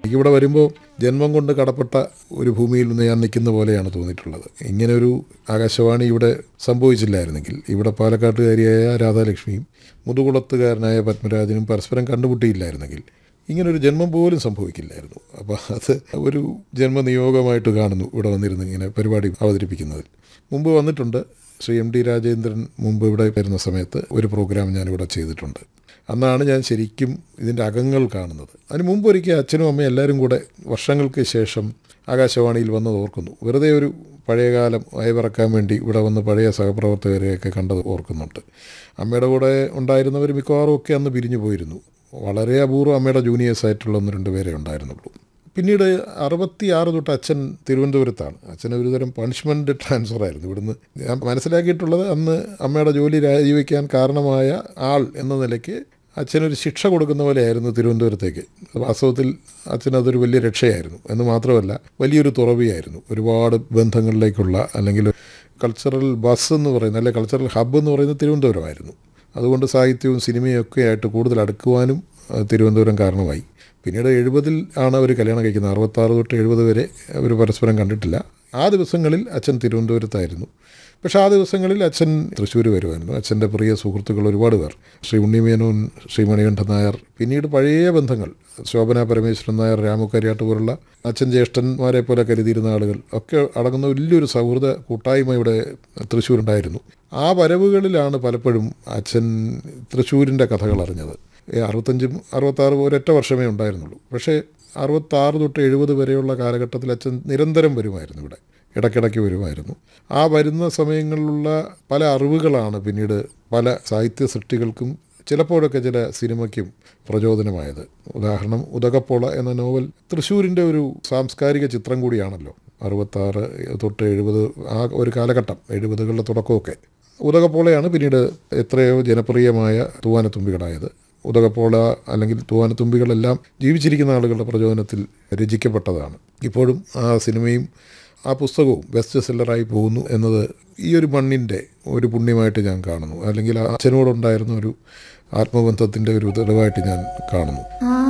എനിക്കിവിടെ വരുമ്പോൾ ജന്മം കൊണ്ട് കടപ്പെട്ട ഒരു ഭൂമിയിൽ നിന്ന് ഞാൻ നിൽക്കുന്ന പോലെയാണ് തോന്നിയിട്ടുള്ളത് ഇങ്ങനെ ഒരു ആകാശവാണി ഇവിടെ സംഭവിച്ചില്ലായിരുന്നെങ്കിൽ ഇവിടെ പാലക്കാട്ടുകാരിയായ രാധാലക്ഷ്മിയും മുതുകുളത്തുകാരനായ പത്മരാജനും പരസ്പരം കണ്ടുമുട്ടിയില്ലായിരുന്നെങ്കിൽ ഇങ്ങനൊരു ജന്മം പോലും സംഭവിക്കില്ലായിരുന്നു അപ്പോൾ അത് ഒരു ജന്മനിയോഗമായിട്ട് കാണുന്നു ഇവിടെ വന്നിരുന്ന് ഇങ്ങനെ പരിപാടി അവതരിപ്പിക്കുന്നതിൽ മുമ്പ് വന്നിട്ടുണ്ട് ശ്രീ എം ഡി രാജേന്ദ്രൻ മുമ്പ് ഇവിടെ വരുന്ന സമയത്ത് ഒരു പ്രോഗ്രാം ഞാനിവിടെ ചെയ്തിട്ടുണ്ട് അന്നാണ് ഞാൻ ശരിക്കും ഇതിൻ്റെ അകങ്ങൾ കാണുന്നത് അതിന് മുമ്പ് ഒരിക്കൽ അച്ഛനും അമ്മയും എല്ലാവരും കൂടെ വർഷങ്ങൾക്ക് ശേഷം ആകാശവാണിയിൽ വന്നത് ഓർക്കുന്നു വെറുതെ ഒരു പഴയകാലം അയവിറക്കാൻ വേണ്ടി ഇവിടെ വന്ന് പഴയ സഹപ്രവർത്തകരെയൊക്കെ കണ്ടത് ഓർക്കുന്നുണ്ട് അമ്മയുടെ കൂടെ ഉണ്ടായിരുന്നവർ മിക്കവാറും ഒക്കെ അന്ന് പിരിഞ്ഞു പോയിരുന്നു വളരെ അപൂർവം അമ്മയുടെ ജൂനിയേഴ്സ് ആയിട്ടുള്ള ഒന്ന് രണ്ട് പേരെ ഉണ്ടായിരുന്നുള്ളൂ പിന്നീട് അറുപത്തി ആറ് തൊട്ട് അച്ഛൻ തിരുവനന്തപുരത്താണ് അച്ഛന് ഒരുതരം പണിഷ്മെൻറ്റ് ട്രാൻസ്ഫർ ആയിരുന്നു ഇവിടുന്ന് ഞാൻ മനസ്സിലാക്കിയിട്ടുള്ളത് അന്ന് അമ്മയുടെ ജോലി രാജിവെക്കാൻ കാരണമായ ആൾ എന്ന നിലയ്ക്ക് അച്ഛനൊരു ശിക്ഷ കൊടുക്കുന്ന പോലെയായിരുന്നു തിരുവനന്തപുരത്തേക്ക് വാസ്തവത്തിൽ അച്ഛനതൊരു വലിയ രക്ഷയായിരുന്നു എന്ന് മാത്രമല്ല വലിയൊരു തുറവിയായിരുന്നു ഒരുപാട് ബന്ധങ്ങളിലേക്കുള്ള അല്ലെങ്കിൽ കൾച്ചറൽ ബസ് എന്ന് പറയുന്നത് അല്ലെങ്കിൽ കൾച്ചറൽ ഹബ്ബ് എന്ന് പറയുന്നത് തിരുവനന്തപുരമായിരുന്നു അതുകൊണ്ട് സാഹിത്യവും സിനിമയും ഒക്കെ ആയിട്ട് കൂടുതൽ അടുക്കുവാനും അഹ് തിരുവനന്തപുരം കാരണമായി പിന്നീട് എഴുപതിൽ ആണ് അവർ കല്യാണം കഴിക്കുന്നത് അറുപത്താറ് തൊട്ട് എഴുപത് വരെ അവർ പരസ്പരം കണ്ടിട്ടില്ല ആ ദിവസങ്ങളിൽ അച്ഛൻ തിരുവനന്തപുരത്തായിരുന്നു പക്ഷേ ആ ദിവസങ്ങളിൽ അച്ഛൻ തൃശ്ശൂർ വരുമായിരുന്നു അച്ഛൻ്റെ പ്രിയ സുഹൃത്തുക്കൾ ഒരുപാട് പേർ ശ്രീ ഉണ്ണിമേനോൻ ശ്രീ മണികണ്ഠൻ നായർ പിന്നീട് പഴയ ബന്ധങ്ങൾ ശോഭന പരമേശ്വരൻ നായർ രാമു കരിയാട്ട് പോലുള്ള അച്ഛൻ ജ്യേഷ്ഠന്മാരെ പോലെ കരുതിയിരുന്ന ആളുകൾ ഒക്കെ അടങ്ങുന്ന വലിയൊരു സൗഹൃദ കൂട്ടായ്മ ഇവിടെ തൃശ്ശൂരുണ്ടായിരുന്നു ആ വരവുകളിലാണ് പലപ്പോഴും അച്ഛൻ തൃശ്ശൂരിൻ്റെ കഥകൾ അറിഞ്ഞത് ഈ അറുപത്തഞ്ചും അറുപത്താറ് ഒരൊറ്റ വർഷമേ ഉണ്ടായിരുന്നുള്ളൂ പക്ഷേ അറുപത്താറ് തൊട്ട് എഴുപത് വരെയുള്ള കാലഘട്ടത്തിൽ അച്ഛൻ നിരന്തരം വരുമായിരുന്നു ഇവിടെ ഇടയ്ക്കിടയ്ക്ക് വരുമായിരുന്നു ആ വരുന്ന സമയങ്ങളിലുള്ള പല അറിവുകളാണ് പിന്നീട് പല സാഹിത്യ സൃഷ്ടികൾക്കും ചിലപ്പോഴൊക്കെ ചില സിനിമയ്ക്കും പ്രചോദനമായത് ഉദാഹരണം ഉദകപ്പോള എന്ന നോവൽ തൃശ്ശൂരിൻ്റെ ഒരു സാംസ്കാരിക ചിത്രം കൂടിയാണല്ലോ അറുപത്താറ് തൊട്ട് എഴുപത് ആ ഒരു കാലഘട്ടം എഴുപതുകളുടെ തുടക്കമൊക്കെ ഉദകപ്പോളയാണ് പിന്നീട് എത്രയോ ജനപ്രിയമായ തൂവാനത്തുമ്പികളായത് ഉദകപ്പോള അല്ലെങ്കിൽ തൂവാനത്തുമ്പികളെല്ലാം ജീവിച്ചിരിക്കുന്ന ആളുകളുടെ പ്രചോദനത്തിൽ രചിക്കപ്പെട്ടതാണ് ഇപ്പോഴും ആ സിനിമയും ആ പുസ്തകവും ബെസ്റ്റ് സെല്ലറായി പോകുന്നു എന്നത് ഈ ഒരു മണ്ണിൻ്റെ ഒരു പുണ്യമായിട്ട് ഞാൻ കാണുന്നു അല്ലെങ്കിൽ ആ അച്ഛനോടുണ്ടായിരുന്ന ഒരു ആത്മബന്ധത്തിൻ്റെ ഒരു തെളിവായിട്ട് ഞാൻ കാണുന്നു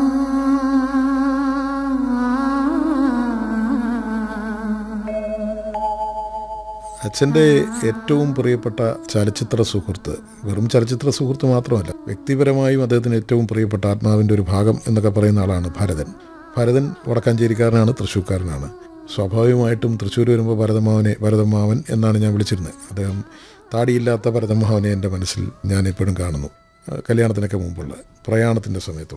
അച്ഛൻ്റെ ഏറ്റവും പ്രിയപ്പെട്ട ചലച്ചിത്ര സുഹൃത്ത് വെറും ചലച്ചിത്ര സുഹൃത്ത് മാത്രമല്ല വ്യക്തിപരമായും അദ്ദേഹത്തിന് ഏറ്റവും പ്രിയപ്പെട്ട ആത്മാവിൻ്റെ ഒരു ഭാഗം എന്നൊക്കെ പറയുന്ന ആളാണ് ഭരതൻ ഭരതൻ വടക്കാഞ്ചേരിക്കാരനാണ് തൃശ്ശൂർക്കാരനാണ് സ്വാഭാവികമായിട്ടും തൃശ്ശൂർ വരുമ്പോൾ ഭരതമാവനെ ഭരതമാവൻ എന്നാണ് ഞാൻ വിളിച്ചിരുന്നത് അദ്ദേഹം താടിയില്ലാത്ത ഭരതമാവനെ എൻ്റെ മനസ്സിൽ ഞാൻ എപ്പോഴും കാണുന്നു കല്യാണത്തിനൊക്കെ മുമ്പുള്ള പ്രയാണത്തിൻ്റെ സമയത്തുള്ള